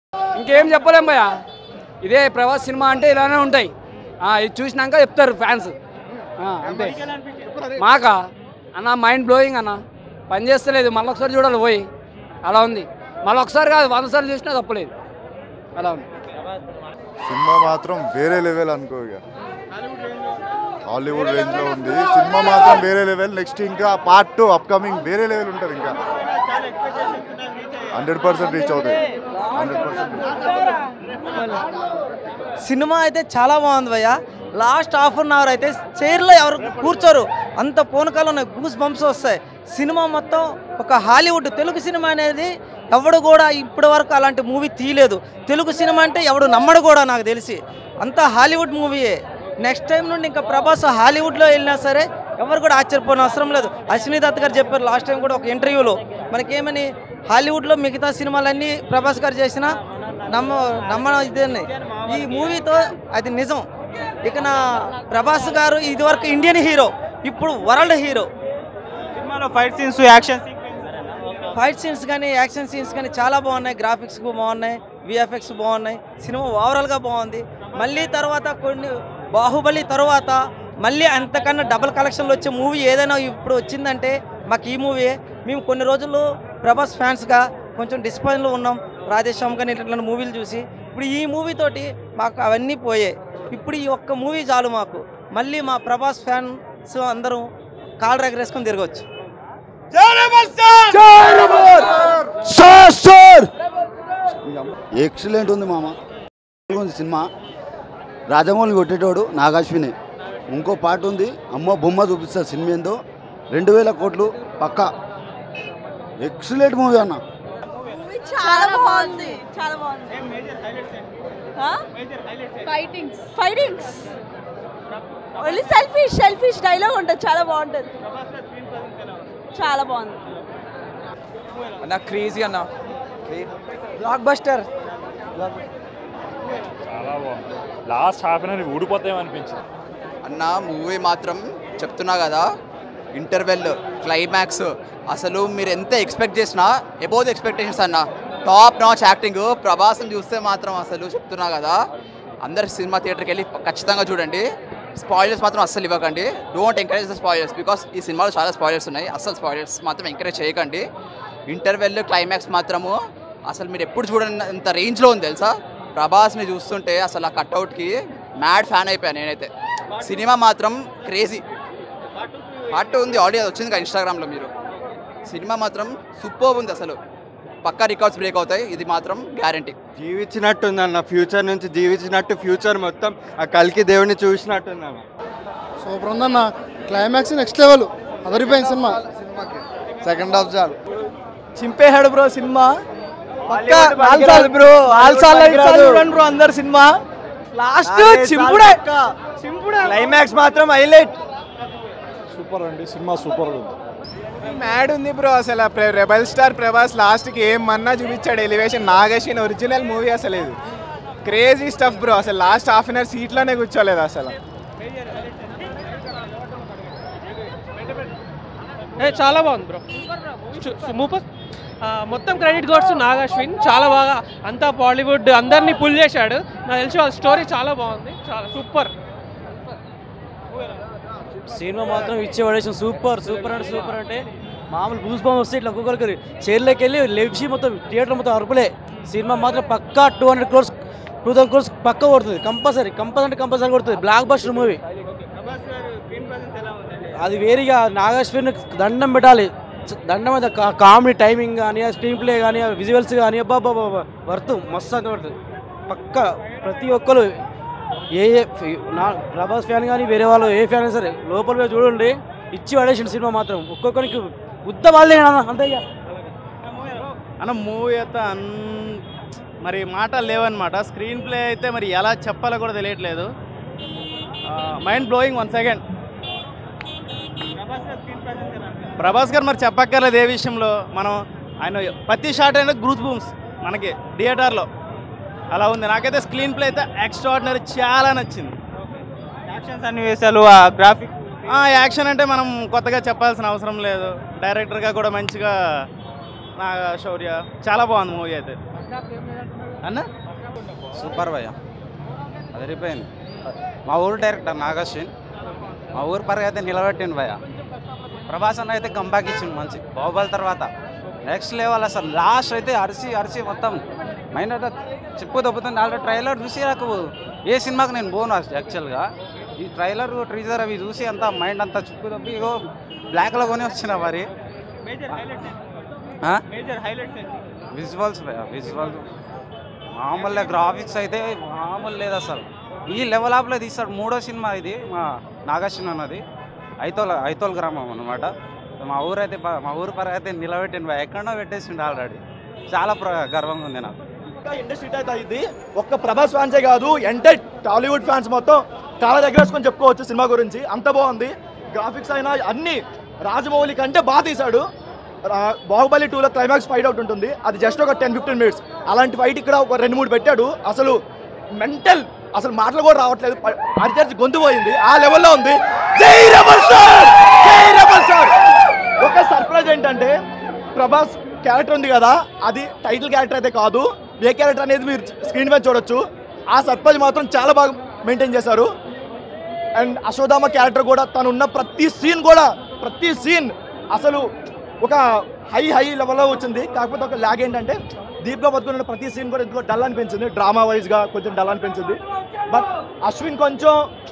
ఇంకేం చెప్పలేం భయ ఇదే ప్రభాస్ సినిమా అంటే ఇలానే ఉంటాయి ఆ, ఇది చూసినాక చెప్తారు ఫ్యాన్స్ అంతే మాకా అన్న మైండ్ బ్లోయింగ్ అన్న పని చేస్తలేదు మళ్ళీ ఒకసారి చూడాలి పోయి అలా ఉంది మళ్ళీ ఒకసారి కాదు వంద సార్లు చూసినా తప్పలేదు అలా ఉంది సినిమా మాత్రం వేరే లెవెల్ అనుకో ఇక హాలీవుడ్ రేంజ్ లో ఉంది సినిమా మాత్రం వేరే లెవెల్ నెక్స్ట్ ఇంకా పార్ట్ టూ అప్కమింగ్ వేరే లెవెల్ ఉంటుంది ఇంకా హండ్రెడ్ పర్సెంట్ రీచ్ అవుతాయి హండ్రెడ్ పర్సెంట్ సినిమా అయితే చాలా బాగుంది భయ్య లాస్ట్ హాఫ్ అన్ అవర్ అయితే చైర్లో ఎవరు కూర్చోరు అంత పూనకాలు ఉన్నాయి గూస్ బంప్స్ వస్తాయి సినిమా మొత్తం ఒక హాలీవుడ్ తెలుగు సినిమా అనేది ఎవడు కూడా ఇప్పటి వరకు అలాంటి మూవీ తీయలేదు తెలుగు సినిమా అంటే ఎవడు నమ్మడు కూడా నాకు తెలిసి అంతా హాలీవుడ్ మూవీయే నెక్స్ట్ టైం నుండి ఇంకా ప్రభాస్ హాలీవుడ్లో వెళ్ళినా సరే ఎవరు కూడా ఆశ్చర్యపోయిన అవసరం లేదు అశ్విని దత్ గారు చెప్పారు లాస్ట్ టైం కూడా ఒక ఇంటర్వ్యూలో మనకేమని హాలీవుడ్లో మిగతా సినిమాలన్నీ ప్రభాస్ గారు చేసిన నమ్మ నమ్మడం ఇదేనే ఈ మూవీతో అది నిజం ఇక నా ప్రభాస్ గారు ఇదివరకు ఇండియన్ హీరో ఇప్పుడు వరల్డ్ హీరో సినిమాలో fight scenes action fight scenes కానీ యాక్షన్ సీన్స్ కానీ చాలా బాగున్నాయి గ్రాఫిక్స్ బాగున్నాయి విఎఫ్ఎక్స్ బాగున్నాయి సినిమా ఓవరాల్గా బాగుంది మళ్ళీ తర్వాత కొన్ని బాహుబలి తర్వాత మళ్ళీ అంతకన్నా డబుల్ కలెక్షన్లు వచ్చే మూవీ ఏదైనా ఇప్పుడు వచ్చిందంటే మాకు ఈ మూవీ మేము కొన్ని రోజులు ప్రభాస్ ఫ్యాన్స్గా కొంచెం డిస్పాయింట్లో ఉన్నాం రాధేశ్యామ్ కానీ ఇట్లాంటి మూవీలు చూసి ఇప్పుడు ఈ మూవీ తోటి మాకు అవన్నీ పోయాయి ఇప్పుడు ఈ ఒక్క మూవీ చాలు మాకు మళ్ళీ మా ప్రభాస్ ఫ్యాన్స్ అందరూ కాళ్ళు ఎగరేసుకొని తిరగవచ్చు ఎక్సలెంట్ ఉంది మామ ఉంది సినిమా రాజమౌళి కొట్టేటోడు నాగాశ్విని ఇంకో పాట ఉంది అమ్మ బొమ్మ చూపిస్తారు సినిమా ఏందో రెండు వేల కోట్లు పక్కా ఎక్సలెంట్ మూవీ అన్న చాలా బాగుంది చాలా బాగుంది fightings fightings only selfish selfish dialogue ఉంటుంది చాలా బాగుంటుంది చాలా బాగుంది అన్న క్రేజీ అన్న బ్లాక్ బస్టర్ చాలా బాగుంది లాస్ట్ హాఫ్ అన్ అవర్ ఊడిపోతాయేమో అనిపించింది అన్న మూవీ మాత్రం చెప్తున్నా కదా ఇంటర్వెల్ క్లైమాక్స్ అసలు మీరు ఎంత ఎక్స్పెక్ట్ చేసినా ఎబోవ్ ఎక్స్పెక్టేషన్స్ అన్న టాప్ నాచ్ యాక్టింగ్ ప్రభాసం చూస్తే మాత్రం అసలు చెప్తున్నా కదా అందరు సినిమా థియేటర్కి వెళ్ళి ఖచ్చితంగా చూడండి స్పాయిలర్స్ మాత్రం అస్సలు ఇవ్వకండి don't encourage the spoilers because ఈ సినిమాలో చాలా స్పాయిలర్స్ ఉన్నాయి అస్సలు స్పాయిలర్స్ మాత్రం ఎంకరేజ్ చేయకండి ఇంటర్వెల్ క్లైమాక్స్ మాత్రము అసలు మీరు ఎప్పుడు చూడండి ఇంత రేంజ్లో ఉంది తెలుసా ప్రభాస్ని చూస్తుంటే అసలు ఆ కట్అవుట్కి మ్యాడ్ ఫ్యాన్ అయిపోయాను నేనైతే సినిమా మాత్రం క్రేజీ పార్ట్ ఉంది ఆడియో వచ్చింది కదా ఇన్స్టాగ్రామ్లో మీరు సినిమా మాత్రం సూపర్ ఉంది అసలు పక్కా రికార్డ్స్ బ్రేక్ అవుతాయి ఇది మాత్రం గ్యారంటీ జీవించినట్టు ఉందన్న ఫ్యూచర్ నుంచి జీవించినట్టు ఫ్యూచర్ మొత్తం ఆ కల్కి దేవుడిని చూసినట్టుందన్న సూపర్ ఉందన్న క్లైమాక్స్ నెక్స్ట్ లెవెల్ అదరిపోయింది సినిమా సెకండ్ హాఫ్ చాలు చింపేశాడు బ్రో సినిమా బ్రో చూడండి బ్రో అందరు సినిమా లాస్ట్ చింపుడే చింపుడే క్లైమాక్స్ మాత్రం హైలైట్ సూపర్ అండి సినిమా సూపర్ ఉంది మ్యాడ్ ఉంది బ్రో అసలు ఆ ప్ర- రెబల్ స్టార్ ప్రభాస్ లాస్ట్కి ఏం మన్నా చూపించాడు ఎలివేషన్ నాగేషన్ ఒరిజినల్ మూవీ అసలు ఇది క్రేజీ స్టఫ్ బ్రో అసలు లాస్ట్ హాఫ్ అన్ అవర్ సీట్లోనే కూర్చోలేదు అసలు చాలా బాగుంది బ్రో సూపర్ మొత్తం క్రెడిట్ గోడ్స్ నాగాశ్విన్ చాలా బాగా అంతా బాలీవుడ్ అందరినీ పుల్ చేశాడు నాకు తెలిసి వాళ్ళ స్టోరీ చాలా బాగుంది చాలా సూపర్ సినిమా మాత్రం ఇచ్చే పడేసిన సూపర్ సూపర్ అంటే సూపర్ అంటే మామూలు గూస్ బాంబ్ వస్తే ఇట్లా ఒక్కొక్కరికి చైర్లోకి వెళ్ళి లెప్సి మొత్తం థియేటర్ మొత్తం అరుపులే సినిమా మాత్రం పక్కా two hundred crores two thousand crores పక్కా కొడుతుంది కంపల్సరీ కంపల్సరీ అంటే కంపల్సరీ కొడుతుంది బ్లాక్ బస్టర్ మూవీ అది వేరేగా నాగేశ్వరిని దండం పెట్టాలి చ- దండం మీద కామెడీ టైమింగ్ కానీ స్క్రీన్ ప్లే కానీ విజువల్స్ కానీ అబ్బా వర్త్ మస్తు అంత పడుతుంది పక్క ప్రతి ఒక్కరు ఏ ఏ ఫి- నా ప్రభాస్ ఫ్యాన్ కానీ వేరే వాళ్ళు ఏ ఫ్యాన్ అయినా సరే లోపల పోయి చూడండి ఇచ్చి పడేసిన సినిమా మాత్రం ఒక్కొక్కరికి ఉత్త వాళ్ళే అంతే ఇక అన్న మూవీ అయితే అన్ మరి మాటలు లేవన్నమాట స్క్రీన్ ప్లే అయితే మరి ఎలా చెప్పాలో కూడా తెలియట్లేదు mind blowing one second Prabhas garu మరి చెప్పక్కర్లేదు ఏ విషయంలో మనం ఆయన ప్రతి షాట్ అయినా గ్రూత్ బూమ్స్ మనకి థియేటర్లో అలా ఉంది నాకైతే స్క్రీన్ ప్లే అయితే ఎక్స్ట్రాడినరీ చాలా నచ్చింది యాక్షన్ సన్నివేశాలు ఆ గ్రాఫిక్ ఆ, యాక్షన్ అంటే మనం కొత్తగా చెప్పాల్సిన అవసరం లేదు డైరెక్టర్గా కూడా మంచిగా నా శౌర్య చాలా బాగుంది మూవీ అయితే అన్న సూపర్ భయ్య అదిరిపోయింది మా ఊరు డైరెక్టర్ నాగశ్విన్ మా ఊరు పరంగా అయితే నిలబెట్టిండు భయ్య ప్రభాస్ అన్న అయితే కంబ్యాక్ ఇచ్చిండు మంచి బాహుబలి తర్వాత నెక్స్ట్ లెవెల్ అసలు లాస్ట్ అయితే అరిసి అరిసి మొత్తం మైండ్ అంతా చెప్పు దొబ్బుతుంది ఆల్రెడీ ట్రైలర్ చూసి నాకు ఏ సినిమాకి నేను పోను యాక్చువల్గా ఈ ట్రైలర్ ట్రీజర్ అవి చూసి అంతా మైండ్ అంతా చిప్పు దొబ్బి ఇగో బ్లాక్లో కొని వచ్చిన మరి మేజర్ హైలైట్స్ విజువల్స్ విజువల్స్ మామూలుగా గ్రాఫిక్స్ అయితే మామూలు లేదు అసలు ఈ లెవెల్ ఆప్లో తీస్తాడు మూడో సినిమా ఇది మా నాగశ్విన్ అన్నది ఐతోల్ ఐతోల్ గ్రామం అనమాట మా ఊరు అయితే ప- మా ఊరు పర అయితే నిలబెట్టిండు భయ్య. ఎక్కడో పెట్టేసిండు ఆల్రెడీ చాలా ప్ర గర్వంగా ఉంది నాకు ఇండస్ట్రీ అయితే ఇది ఒక్క ప్రభాస్ ఫ్యాన్సే కాదు ఎంటైర్ టాలీవుడ్ ఫ్యాన్స్ మొత్తం చాలా దగ్గర వేసుకొని చెప్పుకోవచ్చు సినిమా గురించి అంత బాగుంది గ్రాఫిక్స్ అయినా అన్ని రాజమౌళి కంటే బాగా తీశాడు రా- బాహుబలి టూలో క్లైమాక్స్ ఫైట్ అవుట్ ఉంటుంది అది జస్ట్ ఒక టెన్ ఫిఫ్టీన్ మినిట్స్ అలాంటి ఫైట్ ఇక్కడ ఒక రెండు మూడు పెట్టాడు అసలు మెంటల్ అసలు మాటలు కూడా రావట్లేదు ప- అరిచర్చి గొంతు పోయింది ఆ లెవెల్లో ఉంది జై రెబల్ స్టార్ జై రెబల్ స్టార్ ఒక సర్ప్రైజ్ ఏంటంటే ప్రభాస్ క్యారెక్టర్ ఉంది కదా అది టైటిల్ క్యారెక్టర్ అయితే కాదు ఏ క్యారెక్టర్ అనేది మీరు స్క్రీన్ మీద చూడొచ్చు ఆ సర్ప్రైజ్ మాత్రం చాలా బాగా మెయింటైన్ చేశారు అండ్ అశోధామ క్యారెక్టర్ కూడా తను ఉన్న ప్రతి సీన్ కూడా ప్రతి సీన్ అసలు ఒక హై హై లెవెల్లో వచ్చింది కాకపోతే ఒక ల్యాగ్ ఏంటంటే దీప్గా బతుకున్న ప్రతి సీన్ కూడా ఎందుకో డల్ అనిపించింది డ్రామా వైజ్గా కొంచెం డల్ అనిపించింది బట్ అశ్విన్ కొంచెం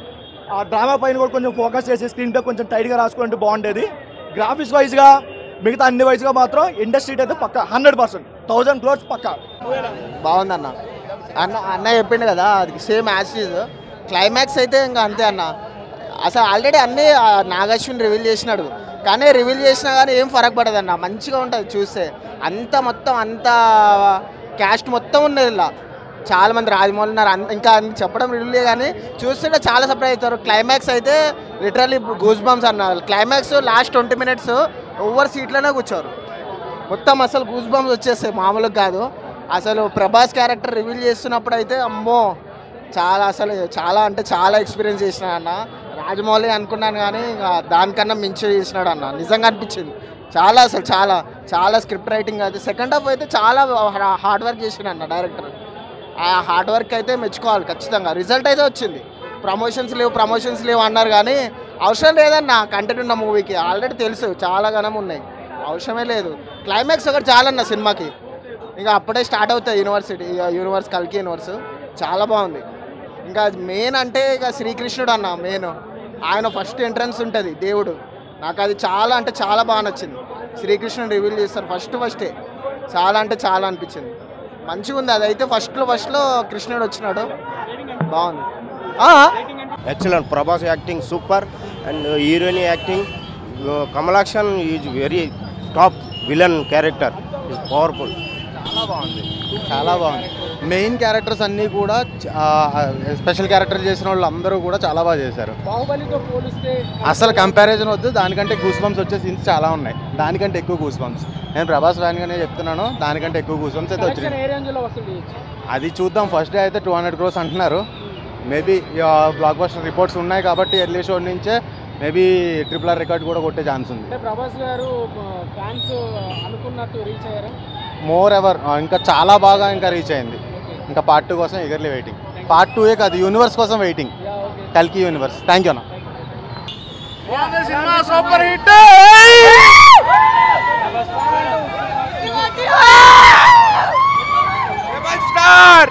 ఆ డ్రామా పైన కూడా కొంచెం ఫోకస్ చేసి స్క్రీన్ పై కొంచెం టైట్గా రాసుకుంటే బాగుండేది గ్రాఫిక్స్ వైజ్గా మిగతా అన్ని వైజ్గా మాత్రం ఇండస్ట్రీ అయితే పక్క హండ్రెడ్ పర్సెంట్ థౌజండ్ క్రోర్స్ పక్క బాగుందన్న అన్న అన్న చెప్పిండు కదా అది సేమ్ యాసిడ్ క్లైమాక్స్ అయితే ఇంకా అంతే అన్న అసలు ఆల్రెడీ అన్నీ ఆ నాగార్జున రివీల్ చేసినాడు కానీ రివీల్ చేసినా కానీ ఏం ఫరక్ పడదన్న మంచిగా ఉంటుంది చూస్తే అంత మొత్తం అంత క్యాస్ట్ మొత్తం ఉన్నది ఇలా చాలా మంది రాజమౌళి ఉన్నారు అన్- ఇంకా అన్ని చెప్పడం రివీల్ కానీ చూస్తుంటే చాలా సర్ప్రైజ్ అవుతారు క్లైమాక్స్ అయితే లిటరల్లీ గూస్ బంప్స్ అన్నారు climax last twenty minutes over సీట్లోనే కూర్చోరు మొత్తం అసలు గూస్ బంప్స్ వచ్చేస్తాయి మామూలుగా కాదు అసలు ప్రభాస్ క్యారెక్టర్ రివీల్ చేస్తున్నప్పుడు అయితే అమ్మో చాలా అసలు చాలా అంటే చాలా ఎక్స్పీరియన్స్ చేసిన అన్న రాజమౌళి అనుకున్నాను కానీ ఇంకా దానికన్నా మించి చేసినాడు అన్న నిజంగా అనిపించింది చాలా అసలు చాలా చాలా స్క్రిప్ట్ రైటింగ్ అయితే సెకండ్ హాఫ్ అయితే చాలా హార్డ్ వర్క్ చేసిన అన్న డైరెక్టర్ ఆ హార్డ్ వర్క్ అయితే మెచ్చుకోవాలి ఖచ్చితంగా రిజల్ట్ అయితే వచ్చింది ప్రమోషన్స్ లేవు ప్రమోషన్స్ లేవు అన్నారు కానీ అవసరం లేదన్న కంటెంట్ ఉన్న మూవీకి ఆల్రెడీ తెలుసు చాలా గణం ఉన్నాయి అవసరమే లేదు క్లైమాక్స్ ఒకటి చాలన్న సినిమాకి ఇంకా అప్పుడే స్టార్ట్ అవుతాయి యూనివర్సిటీ యూనివర్స్ కల్కి యూనివర్స్ చాలా బాగుంది ఇంకా మెయిన్ అంటే ఇక శ్రీకృష్ణుడు అన్న మెయిన్ ఆయన ఫస్ట్ ఎంట్రన్స్ ఉంటుంది దేవుడు నాకు అది చాలా అంటే చాలా బాగా నచ్చింది శ్రీకృష్ణుడు రివీల్ చేస్తారు ఫస్ట్ ఫస్టే చాలా అంటే చాలా అనిపించింది మంచిగా ఉంది అదైతే ఫస్ట్లో ఫస్ట్లో కృష్ణుడు వచ్చినాడు బాగుంది excellent Prabhas acting super and heroine acting Kamal Haasan is very top villain character is powerful చాలా బాగుంది చాలా బాగుంది మెయిన్ క్యారెక్టర్స్ అన్నీ కూడా స్పెషల్ క్యారెక్టర్ చేసిన వాళ్ళు అందరూ కూడా చాలా బాగా చేశారు బాహుబలితో పోలిస్తే అసలు కంపారిజన్ వద్దు దానికంటే గూస్ బంప్స్ వచ్చే సీన్స్ చాలా ఉన్నాయి దానికంటే ఎక్కువ గూస్ బంప్స్ నేను ప్రభాస్ ఫ్యాన్గానే చెప్తున్నాను దానికంటే ఎక్కువ గూస్ బంప్స్ అయితే కలెక్షన్ వచ్చినాయి ఏ రేంజ్ లో వసూలు చేయొచ్చు అది చూద్దాం ఫస్ట్ డే అయితే టూ హండ్రెడ్ క్రోస్ అంటున్నారు మేబీ బ్లాక్ బస్టర్ రిపోర్ట్స్ ఉన్నాయి కాబట్టి ఎర్లీ షో నుంచే మేబీ ట్రిపుల్ ఆర్ రికార్డ్ కూడా కొట్టే ఛాన్స్ ఉంది అంటే ప్రభాస్ గారు ఫ్యాన్స్ అనుకున్నట్టు రీచ్ అయ్యారా మోర్ ఎవర్ ఇంకా చాలా బాగా ఇంకా రీచ్ అయింది ఇంకా పార్ట్ టూ కోసం eagerly waiting part two A కాదు యూనివర్స్ కోసం వెయిటింగ్ కల్కి యూనివర్స్ థ్యాంక్ యూ అన్న సినిమా సూపర్ హిట్ స్టార్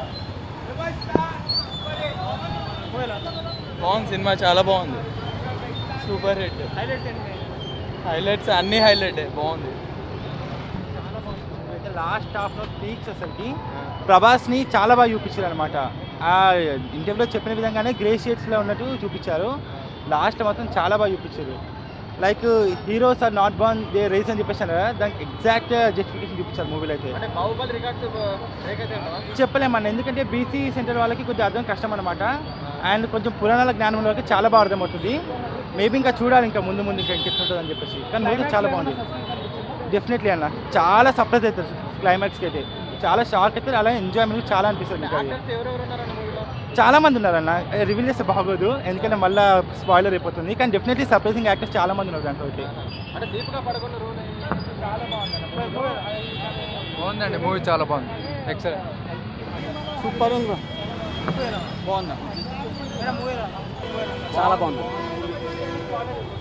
బాగుంది సినిమా చాలా బాగుంది సూపర్ హిట్ హైలైట్స్ అన్ని హైలైట్ బాగుంది లాస్ట్ హాఫ్లో పీక్స్ అసలుకి ప్రభాస్ని చాలా బాగా చూపించారు అనమాట ఆ ఇంటర్వ్యూలో చెప్పిన విధంగానే గ్రే షేడ్స్లో ఉన్నట్టు చూపించారు లాస్ట్ మాత్రం చాలా బాగా చూపించారు like heroes are not born they raise అని చెప్పేసారు కదా దానికి ఎగ్జాక్ట్ జస్టిఫికేషన్ చూపించారు మూవీలో అయితే అంటే బాహుబలి రికార్డ్స్ బ్రేక్ అయితే ఉంటుందా? చెప్పలేమన్న ఎందుకంటే బీసీ సెంటర్ వాళ్ళకి కొంచెం అర్థం కష్టం అనమాట అండ్ కొంచెం పురాణాల జ్ఞానం ఉన్న వాళ్ళకి చాలా బాగా అర్థమవుతుంది మేబీ ఇంకా చూడాలి ఇంకా ముందు ముందు ఇంకా ఇంకెట్లుంటుంది అని చెప్పేసి కానీ మూవీ చాలా బాగుంది డెఫినెట్లీ అన్న చాలా సర్ప్రైజ్ అవుతుంది క్లైమాక్స్కి అయితే చాలా షాక్ అయితే అలా ఎంజాయ్మెంట్ చాలా అనిపిస్తుంది ఇంకా అది. Actors ఎవరెవరు ఉన్నారన్న మూవీలో చాలా మంది ఉన్నారన్న రివీల్ చేస్తే బాగోదు ఎందుకంటే మళ్ళీ స్పాయిలర్ అయిపోతుంది కానీ డెఫినెట్లీ సర్ప్రైజింగ్ యాక్టర్స్ చాలా మంది ఉన్నారు దాంట్లో అయితే అంటే దీపిక పడకుండా రోల్ చాలా బాగుంది బాగుందండి మూవీ చాలా బాగుంది ఎక్సలెంట్ సూపర్ ఉంది బాగుందా చాలా బాగుంది